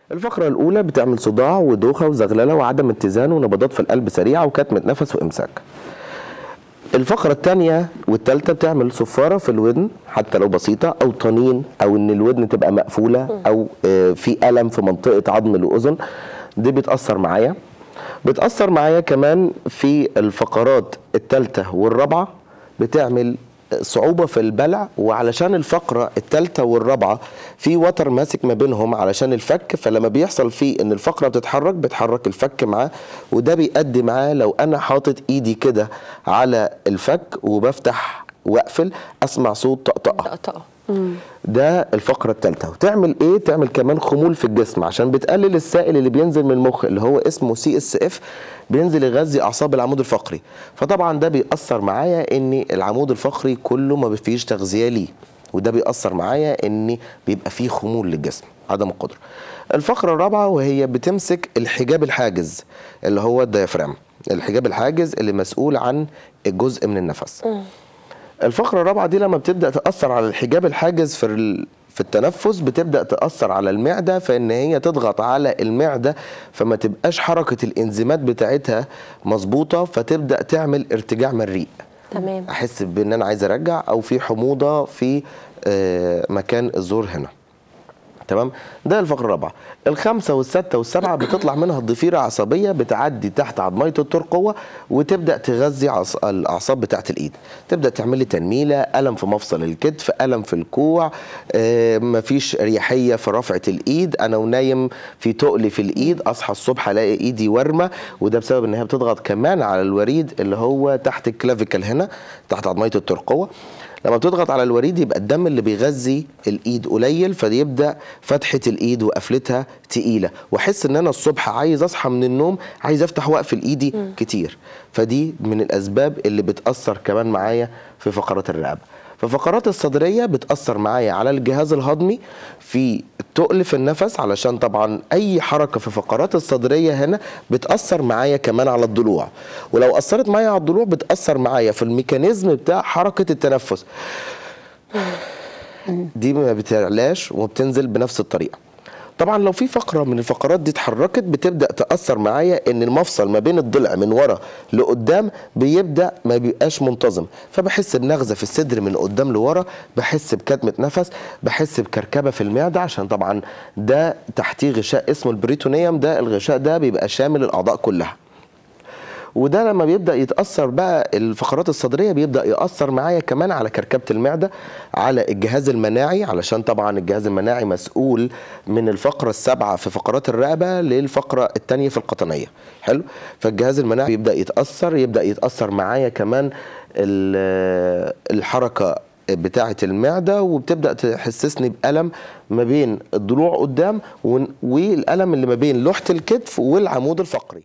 الفقرة الأولى بتعمل صداع ودوخة وزغللة وعدم اتزان ونبضات في القلب سريعة وكتمة نفس وإمساك. الفقرة الثانية والثالثة بتعمل صفارة في الودن حتى لو بسيطة أو طنين أو إن الودن تبقى مقفولة أو آه، في ألم في منطقة عظم الأذن دي بتأثر معايا. بتأثر معايا كمان في الفقرات الثالثة والرابعة بتعمل صعوبة في البلع وعلشان الفقرة الثالثة والرابعة في وتر ماسك ما بينهم علشان الفك فلما بيحصل فيه ان الفقرة بتتحرك بتحرك الفك معاه وده بيؤدي معاه لو انا حاطط ايدي كده على الفك وبفتح واقفل اسمع صوت طقطقة طقطقه ده الفقره الثالثه وتعمل ايه تعمل كمان خمول في الجسم عشان بتقلل السائل اللي بينزل من المخ اللي هو اسمه سي اس اف بينزل يغذي اعصاب العمود الفقري فطبعا ده بيأثر معايا ان العمود الفقري كله ما فيش تغذيه ليه وده بيأثر معايا ان بيبقى فيه خمول للجسم عدم القدره الفقره الرابعه وهي بتمسك الحجاب الحاجز اللي هو الديافرام الحجاب الحاجز اللي مسؤول عن الجزء من النفس الفقرة الرابعة دي لما بتبدأ تأثر على الحجاب الحاجز في ال- في التنفس بتبدأ تأثر على المعدة فإن هي تضغط على المعدة فما تبقاش حركة الإنزيمات بتاعتها مظبوطة فتبدأ تعمل ارتجاع مريء تمام أحس بإن أنا عايز أرجع أو في حموضة في آه، مكان الزور هنا تمام ده الفقره الرابعه الخامسه والسادسه والسابعه بتطلع منها الضفيره عصبيه بتعدي تحت عظميه الترقوه وتبدا تغذي عص... الاعصاب بتاعه الايد تبدا تعمل لي تنميله الم في مفصل الكتف الم في الكوع آه مفيش اريحيه في رفعه الايد انا ونايم في تقل في الايد اصحى الصبح الاقي ايدي ورمه وده بسبب ان هي بتضغط كمان على الوريد اللي هو تحت الكلافيكال هنا تحت عظميه الترقوه لما بتضغط على الوريد يبقى الدم اللي بيغذي الايد قليل فيبدا فتحه الايد وقفلتها تقيله واحس ان انا الصبح عايز اصحى من النوم عايز افتح واقفل ايدي كتير فدي من الاسباب اللي بتاثر كمان معايا في فقرات الرقبه ففقرات الصدريه بتاثر معايا على الجهاز الهضمي في تقل في النفس علشان طبعا اي حركه في فقرات الصدريه هنا بتاثر معايا كمان على الضلوع ولو اثرت معايا على الضلوع بتاثر معايا في الميكانيزم بتاع حركه التنفس دي ما بتعلاش وبتنزل بنفس الطريقه طبعا لو في فقره من الفقرات دي اتحركت بتبدا تاثر معايا ان المفصل ما بين الضلع من ورا لقدام بيبدا ما بيبقاش منتظم فبحس بنغزه في الصدر من قدام لورا بحس بكتمه نفس بحس بكركبه في المعده عشان طبعا ده تحتيه غشاء اسمه البريتونيوم ده الغشاء ده بيبقى شامل الاعضاء كلها وده لما بيبدا يتاثر بقى الفقرات الصدريه بيبدا ياثر معايا كمان على كركبه المعده على الجهاز المناعي علشان طبعا الجهاز المناعي مسؤول من الفقره السابعه في فقرات الرقبه للفقره الثانيه في القطنيه حلو فالجهاز المناعي بيبدا يتاثر يبدا يتاثر معايا كمان ال- الحركه بتاعه المعده وبتبدا تحسسني بالم ما بين الضلوع قدام ون- والالم اللي ما بين لوحه الكتف والعمود الفقري